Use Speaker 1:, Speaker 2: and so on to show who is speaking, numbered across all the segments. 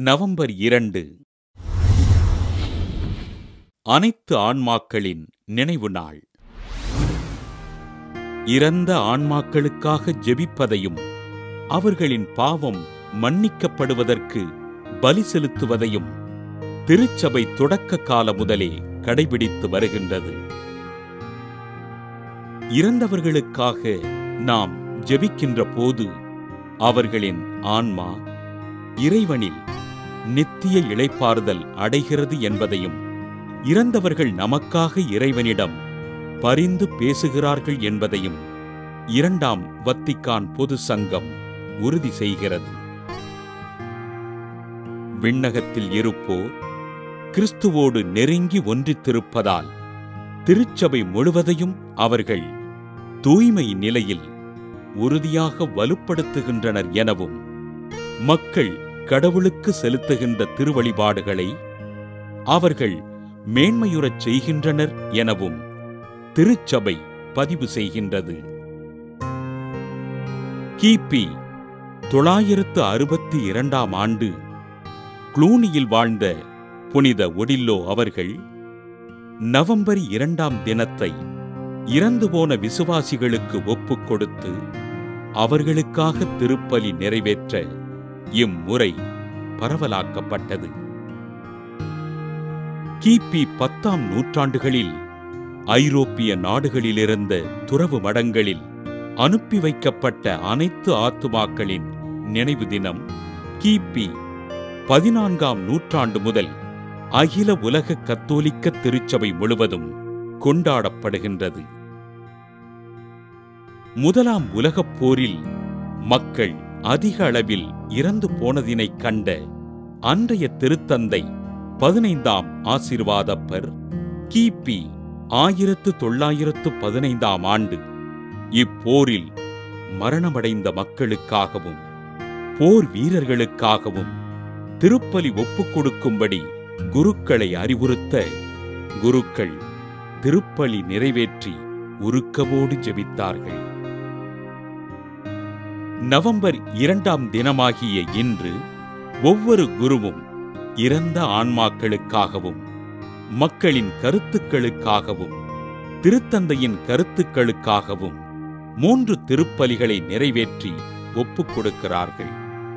Speaker 1: November இரண்டு அனைத்து ஆன்மாக்களின் நினைவு நாள் இறந்த ஆன்மாக்களுக்காக ஜெபிப்பதையும் அவர்களின் பாவம் மன்னிக்கப்படுவதற்கு பலி செலுத்துவதையும் திருச்சபை தொடக்க கால முதலே கடைபிடித்து வருகின்றது இறந்தவர்களுக்காக நாம் ஜெபிக்கின்ற போது அவர்களின் ஆன்மா இறைவனில் நித்திய இளைப்பாறுதல் அடைகிறது என்பதையும் இறந்தவர்கள் நமக்காக இறைவனிடம் பரிந்து பேசுகிறார்கள் என்பதையும் இரண்டாம் வத்திக்கான் பொது சங்கம் உறுதி செய்கிறது விண்ணகத்தில் இருப்போர் கிறிஸ்துவோடு நெருங்கி ஒன்றித்திருப்பதால் திருச்சபை முழுவதையும் அவர்கள் தூய்மை நிலையில் உறுதியாக வலுப்படுத்துகின்றனர் எனவும் மக்கள் கடவுளுக்கு செலுத்துகின்ற திருவழிபாடுகளை அவர்கள் மேன்மையுறச் செய்கின்றனர் எனவும் திருச்சபை பதிவு செய்கின்றது கிபி தொள்ளாயிரத்து அறுபத்தி இரண்டாம் ஆண்டு குளூனியில் வாழ்ந்த புனித ஒடில்லோ அவர்கள் நவம்பர் இரண்டாம் தினத்தை இறந்து போன விசுவாசிகளுக்கு ஒப்புக் கொடுத்து அவர்களுக்காக திருப்பலி நிறைவேற்ற இம்முறை பரவலாக்கப்பட்டது கிபி பத்தாம் நூற்றாண்டுகளில் ஐரோப்பிய நாடுகளிலிருந்த துறவு மடங்களில் அனுப்பி வைக்கப்பட்ட அனைத்து ஆத்துமாக்களின் நினைவு தினம் கிபி பதினான்காம் நூற்றாண்டு முதல் அகில உலக கத்தோலிக்க திருச்சபை முழுவதும் கொண்டாடப்படுகின்றது முதலாம் உலகப் போரில் மக்கள் அதிக அளவில் இறந்து போனதினைக் கண்ட அன்றைய திருத்தந்தை பதினைந்தாம் ஆசிர்வாதப்பர் கிபி ஆயிரத்து தொள்ளாயிரத்து பதினைந்தாம் ஆண்டு இப்போரில் மரணமடைந்த மக்களுக்காகவும் போர் வீரர்களுக்காகவும் திருப்பலி ஒப்புக் கொடுக்கும்படி குருக்களை அறிவுறுத்த குருக்கள் திருப்பலி நிறைவேற்றி உருக்கவோடு ஜெபித்தார்கள் நவம்பர் இரண்டாம் தினமாகிய இன்று ஒவ்வொரு குருவும் இறந்த ஆன்மாக்களுக்காகவும் மக்களின் கருத்துக்களுக்காகவும் திருத்தந்தையின் கருத்துக்களுக்காகவும் மூன்று திருப்பலிகளை நிறைவேற்றி ஒப்புக் கொடுக்கிறார்கள்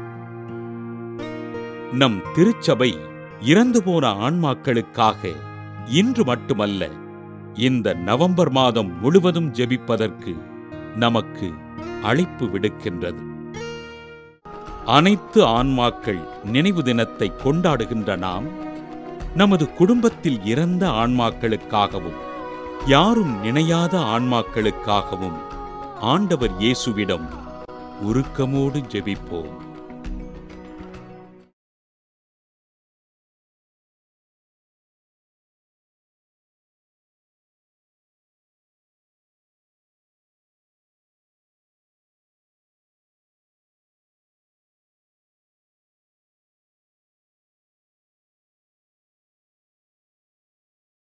Speaker 1: நம் திருச்சபை இறந்து போன ஆன்மாக்களுக்காக இன்று மட்டுமல்ல இந்த நவம்பர் மாதம் முழுவதும் ஜெபிப்பதற்கு நமக்கு அழைப்பு விடுக்கின்றது அனைத்து ஆன்மாக்கள் நினைவு தினத்தை கொண்டாடுகின்ற நாம் நமது குடும்பத்தில் இறந்த ஆன்மாக்களுக்காகவும் யாரும் நினையாத ஆன்மாக்களுக்காகவும் ஆண்டவர் இயேசுவிடம் உருக்கமோடு ஜெபிப்போம்